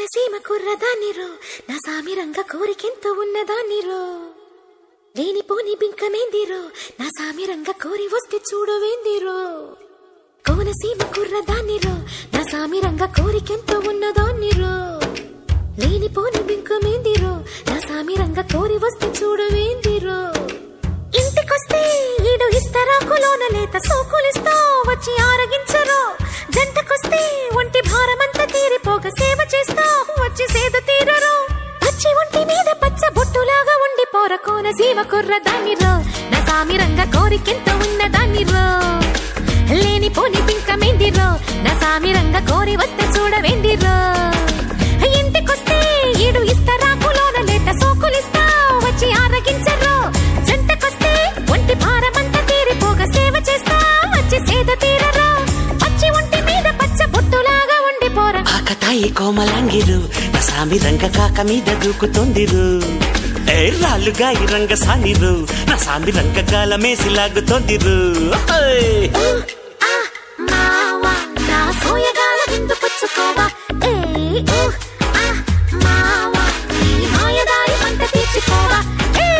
కోనసీమ కుర్రదాన్నిరో నా సామిరంగ కోరికెంతో ఉన్నదాన్నిరో లేనిపోని బింకమేందిరో నా సామిరంగ కోరి వస్తే చూడవేందిరో కోనసీమ కుర్రదాన్నిరో నా సామిరంగ కోరికెంతో ఉన్నదాన్నిరో లేనిపోని బింకమేందిరో నా సామిరంగ కోరి వస్తే చూడవేందిరో ఇంటికొస్తే ఈడు ఇస్తరాకులోన లేత సోకులిస్తా వచ్చి ఆరగించరు జంటకొస్తే ఒంటి భారమంతా తీరిపోక సేవ చేస్తా వచ్చి సేద తీరరు వచ్చి ఒంటి మీద పచ్చ బొట్టులాగా ఉండి పోర కోన సీమ కుర్ర దాన్నిరో నా సామిరంగ కోరికెంత ఉన్న దాన్నిరో లేని పోని పింకమేందిరో నా సామిరంగ కోరి వస్తే చూడవేందిరో ఇంటికొస్తే ఈడు ఇస్తరాకులోన లేత సోకులిస్తా వచ్చి ఆరగించరు జంటకొస్తే ఒంటి భారమంతా తీరిపోగా సేవ చేస్తా వచ్చి సేద తీరరు వచ్చి ఒంటి మీద పచ్చ బొట్టులాగా ఉండి పోరా ఆకతాయి కోమలాంగిరు నా సామి రంగ కాక మీద దూకుతోందిరు ఏ రాళ్ళుగా ఈ రంగ సానిరు నా సామి రంగ గాలమేసి లాగుతోందిరు ఓయ్! ఆ మావా నా సోయగాల విందు పుచ్చుకోవా ఏ ఊ ఆ మావా నీ మాయదారి పంట తీర్చుకోవా ఏ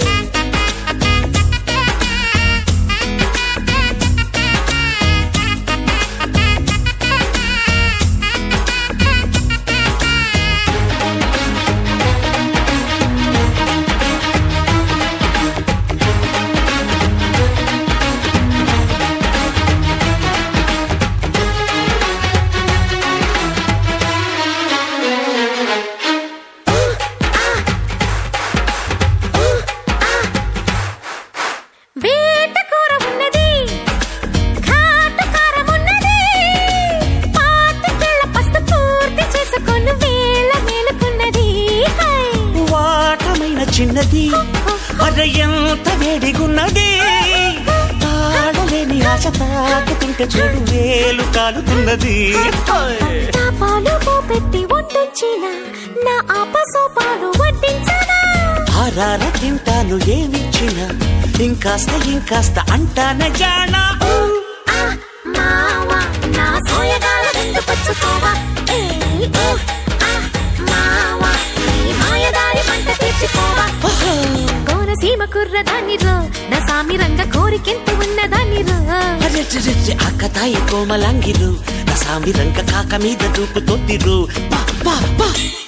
వేట కూర ఉన్నది ఘాటు కారం ఉన్నది పాతికేళ్ల పస్తు పూర్తి చేసుకొని వేళ మేలుకున్నది హై. వాటమైన చిన్నది అర ఎంత వేడిగున్నది తాళలేని ఆశ తాకుతుంటే చూడు వేలు కాలుతున్నది ఓయ్! నా పాలు పెట్టి వండించిన నా ఆపసోపాలు వడ్డించనా ఆరార తింటాను ఏమిచ్చినా ఇంకాస్త ఇంకాస్త అంటాన జానా ఆ మావా నా సోయగాల విందు పుచ్చుకోవా ఏ ఊ ఆ మావా నీ మాయదారి పంట తీర్చుకోవా కోనసీమ కుర్రదాన్నిరో నా సామిరంగ కోరికెంత ఉన్నదాన్నిరో అరెరెరెరె, ఆకతాయి కోమలాంగిరు నా సామి రంగ కాక మీద దూకుతోందిరు పా, పా, పా.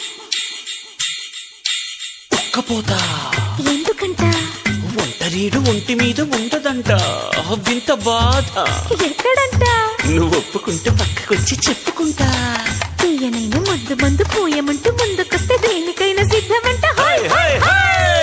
ఒక్కపోతా ఎందుకంట ఒంటరీడు ఒంటి మీద ఉండదంట వింత బాధ ఎక్కడంట నువ్వు ఒప్పుకుంటే పక్కకొచ్చి చెప్పుకుంటా తీయనైన మందు మందు పోయమంటూ ముందుకొస్తే దేనికైనా సిద్ధమంట హాయ్ హై, హై.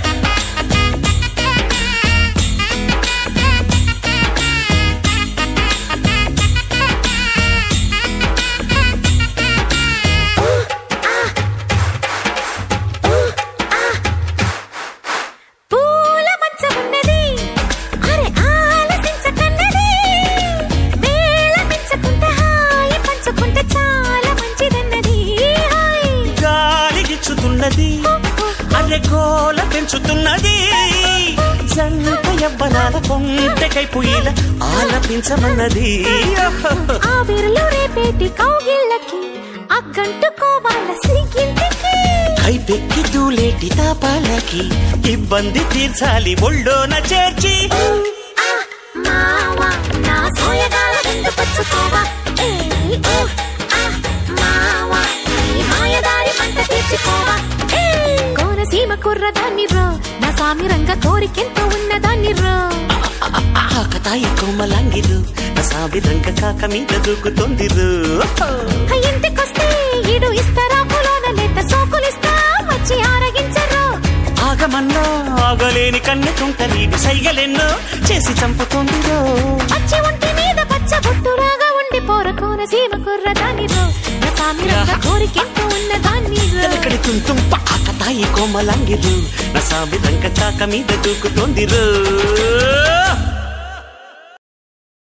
పూల మంచం ఉన్నది అరే ఆలసించకన్నది వేళ మించకుంటే హాయి పంచుకుంటే చాలా మంచిదన్నది హాయ్ గాలిగిచ్చుతున్నది అరె గోల పెంచుతున్నది జంట యవ్వనాల కొంటకై పుయ్యిల ఆలపించమన్నది ఆ విరలు రేపేటి కౌగిళ్ళకి అగ్గంటుకోవాల సిగ్గింటికి కైపెక్కి దూలేటి తాపాలకి ఇబ్బంది తీర్చాలి ఒళ్ళోన చేర్చి ఆ మావా నా సోయగాల విందు పుచ్చుకోవా ఏ ఊ ఆ మావా నీ మాయదారి పంట తీర్చుకోవా ఏ కోనసీమ కుర్రదాన్నిరో నా సామిరంగ కోరికెంత ఉన్నదాన్నిరో ఆకతాయి కోమలాంగిరు నా సామి రంగ కాక మీద దూకుతోందిరు ఇంటికొస్తే ఈడు ఇస్తారా పొలోన లేత సోకులిస్తా వచ్చి ఆరగించరు ఆగమన్నా ఆగలేని కన్నెకుంట నీడు సైగలెన్నో చేసి చంపుతోందిరో వచ్చి ఒంటి మీద పచ్చ బొట్టులాగా ఉండి పోర కోనసీమ కుర్రదాన్నిరో నా సామిరంగ కోరికెంత ఉన్నదాన్నిరో ఎక్కడి తుంతుంప ఆకతాయి కోమలాంగిరు నా సామి రంగ కాక మీద దూకుతోందిరు